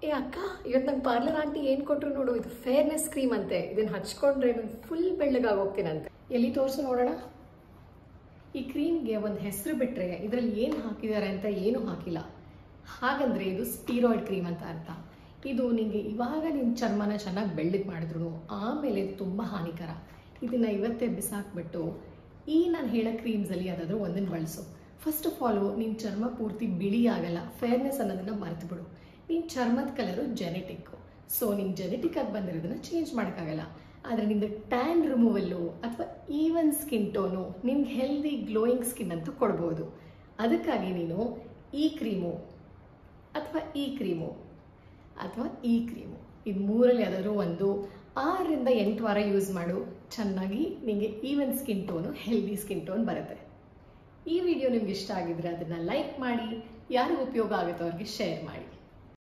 ಏ ಅಕ್ಕ ಇವತ್ತು ನಂಗೆ ಪಾರ್ಲರ್ ಆಂಟಿ ಏನು ಕೊಟ್ರು ನೋಡು ಇದು ಫೇರ್ನೆಸ್ ಕ್ರೀಮ್ ಅಂತೆ ಇದನ್ನ ಹಚ್ಕೊಂಡ್ರೆ ನಾನು ಫುಲ್ ಬೆಳ್ಳಗಾಗಿ ಹೋಗ್ತೀನಂತೆ ಎಲ್ಲಿ ತೋರಿಸು ನೋಡೋಣ ಈ ಕ್ರೀಮ್ಗೆ ಒಂದು ಹೆಸರು ಬಿಟ್ಟರೆ ಇದರಲ್ಲಿ ಏನು ಹಾಕಿದ್ದಾರೆ ಅಂತ ಏನೂ ಹಾಕಿಲ್ಲ ಹಾಗಂದ್ರೆ ಇದು ಸ್ಟೀರಾಯ್ಡ್ ಕ್ರೀಮ್ ಅಂತ ಅರ್ಥ ಇದು ನಿಮಗೆ ಇವಾಗ ನಿಮ್ಮ ಚರ್ಮನ ಚೆನ್ನಾಗಿ ಬೆಳ್ಳಗೆ ಮಾಡಿದ್ರು ಆಮೇಲೆ ಇದು ತುಂಬ ಹಾನಿಕರ ಇದನ್ನು ಇವತ್ತೇ ಬಿಸಾಕ್ಬಿಟ್ಟು ಈ ನಾನು ಹೇಳೋ ಕ್ರೀಮ್ಸಲ್ಲಿ ಯಾವುದಾದ್ರೂ ಒಂದನ್ನು ಬಳಸು ಫಸ್ಟ್ ಆಫ್ ಆಲು ನಿನ್ನ ಚರ್ಮ ಪೂರ್ತಿ ಬಿಳಿ ಆಗಲ್ಲ ಫೇರ್ನೆಸ್ ಅನ್ನೋದನ್ನ ಮರೆತು ಬಿಡು ನಿನ್ನ ಚರ್ಮದ ಕಲರು ಜೆನೆಟಿಕ್ಕು ಸೊ ನಿನ್ನ ಜೆನೆಟಿಕ್ ಆಗಿ ಬಂದಿರೋದನ್ನ ಚೇಂಜ್ ಮಾಡೋಕ್ಕಾಗಲ್ಲ ಆದರೆ ನಿಮ್ದು ಟ್ಯಾನ್ ರಿಮೂವಲ್ಲು ಅಥವಾ ಈವನ್ ಸ್ಕಿನ್ ಟೋನು ನಿಮ್ಗೆ ಹೆಲ್ದಿ ಗ್ಲೋಯಿಂಗ್ ಸ್ಕಿನ್ ಅಂತೂ ಕೊಡ್ಬೋದು ಅದಕ್ಕಾಗಿ ನೀನು ಈ ಕ್ರೀಮು ಅಥವಾ ಈ ಕ್ರೀಮು ಅಥವಾ ಈ ಕ್ರೀಮು ಇದು ಮೂರಲ್ಲಿ ಯಾವ್ದಾದ್ರು ಒಂದು ಆರರಿಂದ ಎಂಟು ವಾರ ಯೂಸ್ ಮಾಡು ಚೆನ್ನಾಗಿ ನಿಮಗೆ even skin tone healthy skin tone ಬರುತ್ತೆ ಈ ವಿಡಿಯೋ ನಿಮ್ಗೆ ಇಷ್ಟ ಆಗಿದ್ರೆ ಅದನ್ನು ಲೈಕ್ ಮಾಡಿ ಯಾರಿಗೂ ಉಪಯೋಗ ಆಗುತ್ತೋ ಅವ್ರಿಗೆ ಶೇರ್ ಮಾಡಿ